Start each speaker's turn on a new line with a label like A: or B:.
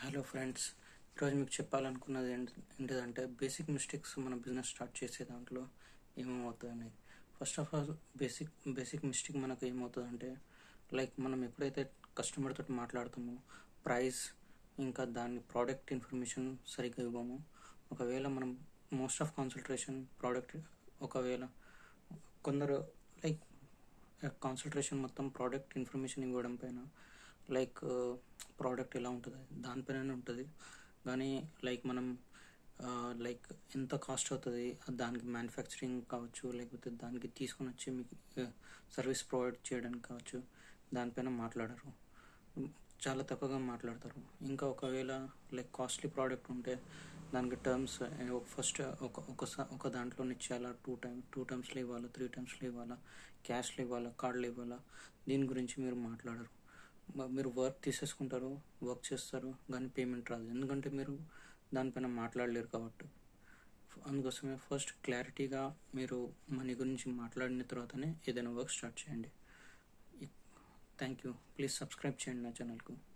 A: hello friends ఈరోజు మీకు చెప్పాలనుకున్నది ఏంటి ఏంటిదంటే బేసిక్ మిస్టేక్స్ మన బిజినెస్ స్టార్ట్ చేసే దాంట్లో ఏమేమవుతాయని first of all basic basic mistake మనకు ఏమవుతుందంటే లైక్ మనం ఎప్పుడైతే కస్టమర్ తోటి మాట్లాడతామో ప్రైస్ ఇంకా దాని ప్రోడక్ట్ ఇన్ఫర్మేషన్ సరిగ్గా ఇవ్వము ఒకవేళ మనం మోస్ట్ ఆఫ్ కాన్సన్ట్రేషన్ ప్రోడక్ట్ ఒకవేళ కొందరు లైక్ కాన్సన్ట్రేషన్ మొత్తం ప్రోడక్ట్ ఇన్ఫర్మేషన్ ఇవ్వడం పైన లైక్ ప్రోడక్ట్ ఎలా ఉంటుంది దానిపైన ఉంటుంది కానీ లైక్ మనం లైక్ ఎంత కాస్ట్ అవుతుంది దానికి మ్యానుఫ్యాక్చరింగ్ కావచ్చు లేకపోతే దానికి తీసుకొని వచ్చి మీకు సర్వీస్ ప్రొవైడ్ చేయడానికి కావచ్చు దానిపైన మాట్లాడరు చాలా తక్కువగా మాట్లాడతారు ఇంకా ఒకవేళ లైక్ కాస్ట్లీ ప్రోడక్ట్ ఉంటే దానికి టర్మ్స్ ఫస్ట్ ఒక ఒకసారి ఒక దాంట్లో ఇచ్చేయాలా టూ టైమ్ టూ టైమ్స్లో ఇవ్వాలా త్రీ టైమ్స్లో ఇవ్వాలా క్యాష్లో ఇవ్వాలా కార్డులో ఇవ్వాలా దీని గురించి మీరు మాట్లాడరు మ- మీరు వర్క్ తీసేసుకుంటారు వర్క్ చేస్తారు కానీ పేమెంట్ రాదు ఎందుకంటే మీరు దానిపైన మాట్లాడలేరు కాబట్టి అందుకోసమే ఫస్ట్ క్లారిటీగా మీరు మనీ గురించి మాట్లాడిన తర్వాతనే ఏదైనా వర్క్ స్టార్ట్ చేయండి థ్యాంక్ యూ ప్లీజ్ సబ్స్క్రైబ్ చేయండి నా ఛానల్కు